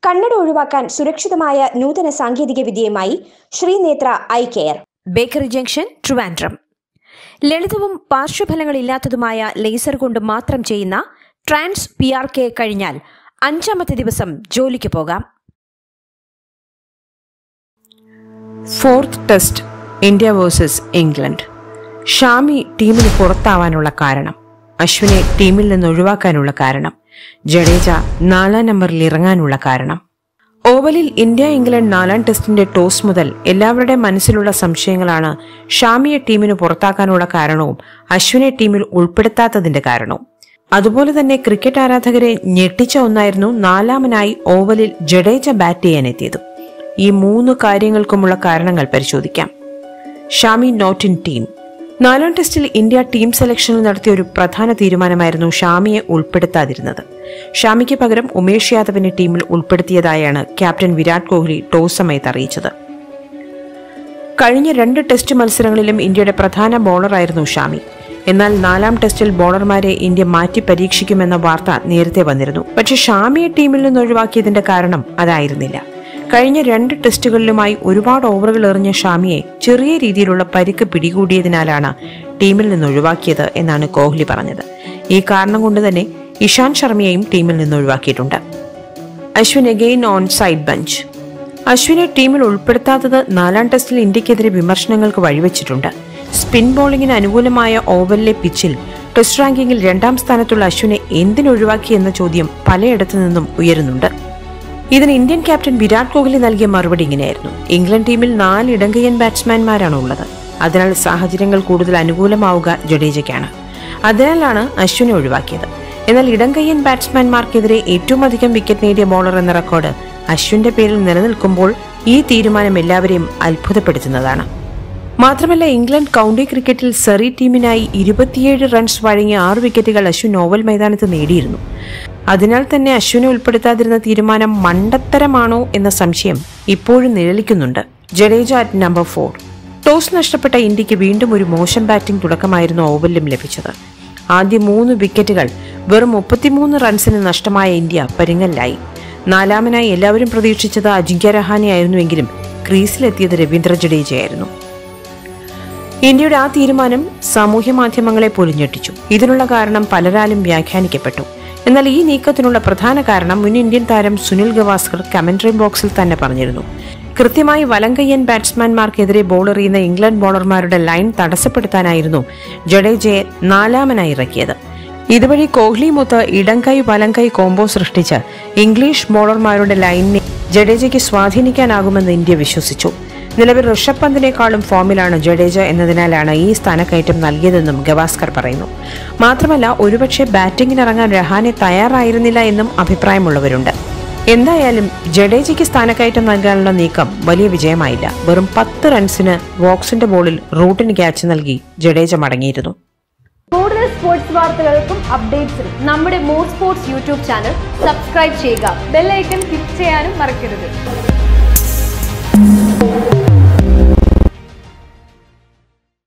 കണ്ണട ഒഴിവാക്കാൻ സുരക്ഷിതമായ നൂതന സാങ്കേതിക വിദ്യയുമായി Sreenethra eye care bakery junction Trivandrum ലളിതവും പാർശ്വഫലങ്ങളില്ലാത്തതുമായ ലേസർ കൊണ്ട് മാത്രം ചെയ്യുന്ന ട്രാൻസ് പി ആർ കെ കഴിഞ്ഞാൽ അഞ്ചാമത്തെ ദിവസം ജോലിക്ക് പോകാം fourth test India versus England Shami ടീമിന് പുറത്താവാനുള്ള കാരണം അശ്വിനെ ടീമിൽ നിന്ന് ഒഴിവാക്കാനുള്ള കാരണം ജഡേജ നാലാം നമ്പറിൽ ഇറങ്ങാനുള്ള കാരണം ഓവലിൽ ഇന്ത്യ ഇംഗ്ലണ്ട് നാലാം ടെസ്റ്റിന്റെ ടോസ് മുതൽ എല്ലാവരുടെ മനസ്സിലുള്ള സംശയങ്ങളാണ് ഷാമിയെ ടീമിന് പുറത്താക്കാനുള്ള കാരണവും അശ്വിനെ ടീമിൽ ഉൾപ്പെടുത്താത്തതിന്റെ കാരണവും അതുപോലെ തന്നെ ക്രിക്കറ്റ് ആരാധകരെ ഞെട്ടിച്ച ഒന്നായിരുന്നു നാലാമനായി ഓവലിൽ ജഡേജ ബാറ്റ് ചെയ്യാനെത്തിയതും ഈ മൂന്ന് കാര്യങ്ങൾക്കുമുള്ള കാരണങ്ങൾ പരിശോധിക്കാം ഷാമി നോട്ട് ഇൻ ടീം നാലാം ടെസ്റ്റിൽ ഇന്ത്യ ടീം സെലക്ഷനിൽ നടത്തിയ ഒരു പ്രധാന തീരുമാനമായിരുന്നു ഷാമിയെ ഉൾപ്പെടുത്താതിരുന്നത് ഷാമിക്ക് പകരം ഉമേഷ് യാദവിനെ ടീമിൽ ഉൾപ്പെടുത്തിയതായാണ് ക്യാപ്റ്റൻ വിരാട് കോഹ്ലി ടോസ് സമയത്ത് അറിയിച്ചത് കഴിഞ്ഞ രണ്ട് ടെസ്റ്റ് മത്സരങ്ങളിലും ഇന്ത്യയുടെ പ്രധാന ബോളറായിരുന്നു ഷാമി എന്നാൽ നാലാം ടെസ്റ്റിൽ ബോളർമാരെ ഇന്ത്യ മാറ്റി പരീക്ഷിക്കുമെന്ന വാർത്ത നേരത്തെ വന്നിരുന്നു പക്ഷേ ഷാമിയെ ടീമിൽ നിന്ന് ഒഴിവാക്കിയതിന്റെ കാരണം അതായിരുന്നില്ല കഴിഞ്ഞ രണ്ട് ടെസ്റ്റുകളിലുമായി ഒരുപാട് ഓവറുകൾ എറിഞ്ഞ ഷാമിയെ ചെറിയ രീതിയിലുള്ള പരിക്ക് പിടികൂടിയതിനാലാണ് ടീമിൽ നിന്ന് ഒഴിവാക്കിയത് എന്നാണ് കോഹ്ലി പറഞ്ഞത് ഈ കാരണം കൊണ്ട് തന്നെ ഇഷാൻ ശർമ്മയെയും ടീമിൽ നിന്ന് ഒഴിവാക്കിയിട്ടുണ്ട് Ashwin again on side bench അശ്വിനെ ടീമിൽ ഉൾപ്പെടുത്താത്തത് നാലാം ടെസ്റ്റിൽ ഇന്ത്യക്കെതിരെ വിമർശനങ്ങൾക്ക് വഴിവെച്ചിട്ടുണ്ട് സ്പിൻ ബോളിംഗിന് അനുകൂലമായ ഓവലിലെ പിച്ചിൽ ടെസ്റ്റ് റാങ്കിങ്ങിൽ രണ്ടാം സ്ഥാനത്തുള്ള അശ്വിനെ എന്തിനൊഴിവാക്കി എന്ന ചോദ്യം പലയിടത്തു നിന്നും ഉയരുന്നുണ്ട് ഇതിന് ഇന്ത്യൻ ക്യാപ്റ്റൻ വിരാട് കോഹ്ലി നൽകിയ മറുപടി ഇങ്ങനെയായിരുന്നു ഇംഗ്ലണ്ട് ടീമിൽ നാല് ഇടങ്കയ്യൻ ബാറ്റ്സ്മാൻമാരാണ് ഉള്ളത് അതിനാൽ സാഹചര്യങ്ങൾ കൂടുതൽ അനുകൂലമാവുക ജഡേജയ്ക്കാണ് അതിനാലാണ് അശ്വിനെ ഒഴിവാക്കിയത് എന്നാൽ ഇടങ്കയ്യൻ ബാറ്റ്സ്മാൻമാർക്കെതിരെ ഏറ്റവും അധികം വിക്കറ്റ് നേടിയ ബോളർ എന്ന റെക്കോർഡ് അശ്വിന്റെ പേരിൽ നിലനിൽക്കുമ്പോൾ ഈ തീരുമാനം എല്ലാവരെയും അത്ഭുതപ്പെടുത്തുന്നതാണ് മാത്രമല്ല ഇംഗ്ലണ്ട് കൗണ്ടി ക്രിക്കറ്റിൽ സെറി ടീമിനായി ഇരുപത്തിയേഴ് റൺസ് വഴങ്ങിയ ആറ് വിക്കറ്റുകൾ അശ്വിൻ ഓവൽ മൈതാനത്ത് നേടിയിരുന്നു അതിനാൽ തന്നെ അശ്വിനെ ഉൾപ്പെടുത്താതിരുന്ന തീരുമാനം മണ്ടത്തരമാണോ എന്ന സംശയം ഇപ്പോഴും നിഴലിക്കുന്നുണ്ട് Jadeja at number four toss നഷ്ടപ്പെട്ട ഇന്ത്യക്ക് വീണ്ടും ഒരു മോശം ബാറ്റിംഗ് തുടക്കമായിരുന്നു ഓവലിലും ലഭിച്ചത് ആദ്യ മൂന്ന് വിക്കറ്റുകൾ വെറും മുപ്പത്തിമൂന്ന് റൺസിന് നഷ്ടമായ ഇന്ത്യ പരിങ്ങലിലായി നാലാമനായി എല്ലാവരും പ്രതീക്ഷിച്ചത് അജിങ്ക്യ രഹാനെയായിരുന്നുവെങ്കിലും ക്രീസിലെത്തിയത് രവീന്ദ്ര ജഡേജയായിരുന്നു ഇന്ത്യയുടെ ആ തീരുമാനം സാമൂഹ്യ മാധ്യമങ്ങളെ പോലും ഞെട്ടിച്ചു ഇതിനുള്ള കാരണം പലരാലും വ്യാഖ്യാനിക്കപ്പെട്ടു എന്നാൽ ഈ നീക്കത്തിനുള്ള പ്രധാന കാരണം മുൻ ഇന്ത്യൻ താരം സുനിൽ ഗവാസ്കർ കമന്ററി ബോക്സിൽ തന്നെ പറഞ്ഞിരുന്നു കൃത്യമായി വലങ്കയ്യൻ ബാറ്റ്സ്മാൻമാർക്കെതിരെ ബോൾ എറിയുന്ന ഇംഗ്ലണ്ട് ബോളർമാരുടെ ലൈൻ തടസ്സപ്പെടുത്താനായിരുന്നു ജഡേജയെ നാലാമനായി ഇറക്കിയത് ഇതുവഴി കോഹ്ലി മുത്ത് ഇടംകൈ വലങ്കൈ കോംബോ സൃഷ്ടിച്ച് ഇംഗ്ലീഷ് ബോളർമാരുടെ ലൈനിനെ ജഡേജയ്ക്ക് സ്വാധീനിക്കാനാകുമെന്ന് ഇന്ത്യ വിശ്വസിച്ചു നിലവിൽ ഋഷഭ് പന്തിനേക്കാളും ഫോമിലാണ് ജഡേജ എന്നതിനാലാണ് ഈ സ്ഥാനക്കയറ്റം നൽകിയതെന്നും ഗവാസ്കർ പറയുന്നു മാത്രമല്ല ഒരുപക്ഷെ ബാറ്റിംഗിനിറങ്ങാൻ രഹാനെ തയ്യാറായിരുന്നില്ല എന്നും അഭിപ്രായമുള്ളവരുണ്ട് എന്തായാലും ജഡേജയ്ക്ക് സ്ഥാനക്കയറ്റം നൽകാനുള്ള നീക്കം വലിയ വിജയമായില്ല വെറും പത്ത് റൺസിന് വോക്സിന്റെ ബോളിൽ റൂട്ടിന് ക്യാച്ച് നൽകി ജഡേജ മടങ്ങിയിരുന്നു കൂടുതൽ സ്പോർട്സ് വാർത്തകൾക്കും അപ്ഡേറ്റ്സിനും നമ്മുടെ more sports YouTube channel subscribe ചെയ്യുക ബെല്ലൈക്കൺ ക്ലിക്ക് ചെയ്യാനും മറക്കരുത്